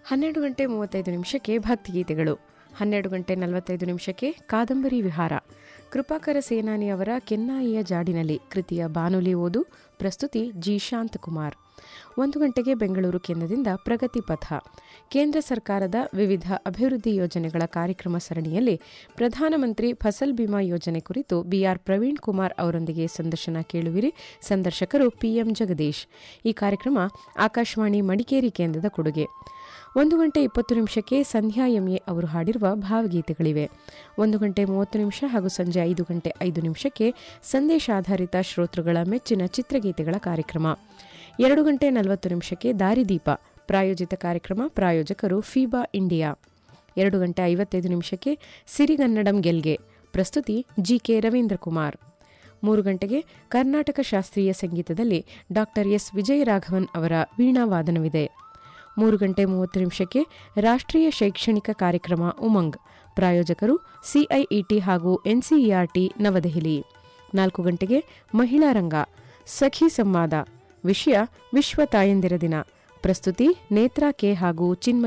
ಹನ್ನೆರಡು ಗಂಟೆ ಮೂವತ್ತೈದು ನಿಮಿಷಕ್ಕೆ ಭಕ್ತಿಗೀತೆಗಳು ಹನ್ನೆರಡು ಗಂಟೆ ನಲವತ್ತೈದು ನಿಮಿಷಕ್ಕೆ ಕಾದಂಬರಿ ವಿಹಾರ ಕೃಪಾಕರ ಸೇನಾನಿ ಅವರ ಕೆನ್ನಾಯಿಯ ಜಾಡಿನಲ್ಲಿ ಕೃತಿಯ ಬಾನುಲಿ ಓದು ಪ್ರಸ್ತುತಿ ಜಿ ಶಾಂತಕುಮಾರ್ ಒಂದು ಗಂಟೆಗೆ ಬೆಂಗಳೂರು ಕೇಂದ್ರದಿಂದ ಪ್ರಗತಿ ಪಥ ಕೇಂದ್ರ ಸರ್ಕಾರದ ವಿವಿಧ ಅಭಿವೃದ್ಧಿ ಯೋಜನೆಗಳ ಕಾರ್ಯಕ್ರಮ ಸರಣಿಯಲ್ಲಿ ಪ್ರಧಾನಮಂತ್ರಿ ಫಸಲ್ ಬಿಮಾ ಯೋಜನೆ ಕುರಿತು ಬಿಆರ್ ಪ್ರವೀಣ್ ಕುಮಾರ್ ಅವರೊಂದಿಗೆ ಸಂದರ್ಶನ ಕೇಳುವಿರಿ ಸಂದರ್ಶಕರು ಪಿಎಂ ಜಗದೀಶ್ ಈ ಕಾರ್ಯಕ್ರಮ ಆಕಾಶವಾಣಿ ಮಡಿಕೇರಿ ಕೇಂದ್ರದ ಕೊಡುಗೆ ಒಂದು ಗಂಟೆ ಇಪ್ಪತ್ತು ನಿಮಿಷಕ್ಕೆ ಸಂಧ್ಯಾ ಎಂಎ ಅವರು ಹಾಡಿರುವ ಭಾವಗೀತೆಗಳಿವೆ ಒಂದು ಗಂಟೆ ಮೂವತ್ತು ನಿಮಿಷ ಹಾಗೂ ಸಂಜೆ ಐದು ಗಂಟೆ ಐದು ನಿಮಿಷಕ್ಕೆ ಸಂದೇಶ ಆಧಾರಿತ ಶ್ರೋತೃಗಳ ಮೆಚ್ಚಿನ ಚಿತ್ರಗೀತೆಗಳ ಕಾರ್ಯಕ್ರಮ ಎರಡು ಗಂಟೆ ನಲವತ್ತು ನಿಮಿಷಕ್ಕೆ ದಾರಿದೀಪ ಪ್ರಾಯೋಜಿತ ಕಾರ್ಯಕ್ರಮ ಪ್ರಾಯೋಜಕರು ಫೀಬಾ ಇಂಡಿಯಾ ಎರಡು ಗಂಟೆ ಐವತ್ತೈದು ನಿಮಿಷಕ್ಕೆ ಸಿರಿಗನ್ನಡಂ ಗೆಲ್ಗೆ ಪ್ರಸ್ತುತಿ ಜಿಕೆ ರವೀಂದ್ರ ಕುಮಾರ್ ಮೂರು ಗಂಟೆಗೆ ಕರ್ನಾಟಕ ಶಾಸ್ತ್ರೀಯ ಸಂಗೀತದಲ್ಲಿ ಡಾಕ್ಟರ್ ಎಸ್ ವಿಜಯರಾಘವನ್ ಅವರ ವೀಣಾವಾದನವಿದೆ ಮೂರು ಗಂಟೆ ಮೂವತ್ತು ನಿಮಿಷಕ್ಕೆ ರಾಷ್ಟ್ರೀಯ ಶೈಕ್ಷಣಿಕ ಕಾರ್ಯಕ್ರಮ ಉಮಂಗ್ ಪ್ರಾಯೋಜಕರು ಸಿಐಇಟಿ ಹಾಗೂ ಎನ್ಸಿಇಆರ್ಟಿ ನವದೆಹಲಿ ನಾಲ್ಕು ಗಂಟೆಗೆ ಮಹಿಳಾ ರಂಗ ಸಖಿ ಸಂವಾದ ವಿಷಯ ವಿಶ್ವ ತಾಯಂದಿರ ದಿನ ಪ್ರಸ್ತುತಿ ನೇತ್ರಾ ಕೆ ಹಾಗೂ ಚಿನ್ಮಯ